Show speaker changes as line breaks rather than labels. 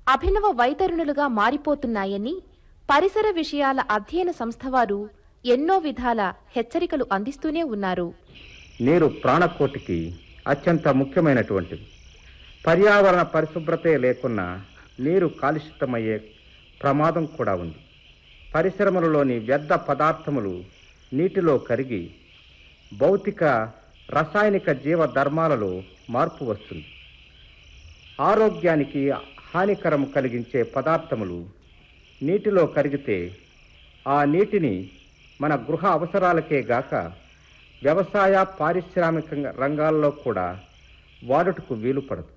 అభినవ వైతరుణులుగా మారిపోతున్నాయని పరిసర విషయాల అధ్యయన సంస్థ వారు ఎన్నో విధాల హెచ్చరికలు అందిస్తూనే ఉన్నారు
నీరు ప్రాణకోటికి అత్యంత ముఖ్యమైనటువంటిది పర్యావరణ పరిశుభ్రతే లేకున్నా నీరు కాలుషితమయ్యే ప్రమాదం కూడా ఉంది పరిశ్రమలలోని వ్యర్థ పదార్థములు నీటిలో కరిగి భౌతిక రసాయనిక జీవ ధర్మాలలో మార్పు వస్తుంది ఆరోగ్యానికి హానికరం కలిగించే పదార్థములు నీటిలో కరిగితే ఆ నీటిని మన గృహ అవసరాలకే గాక వ్యవసాయ పారిశ్రామిక రంగాల్లో కూడా వాడుటకు వీలు పడదు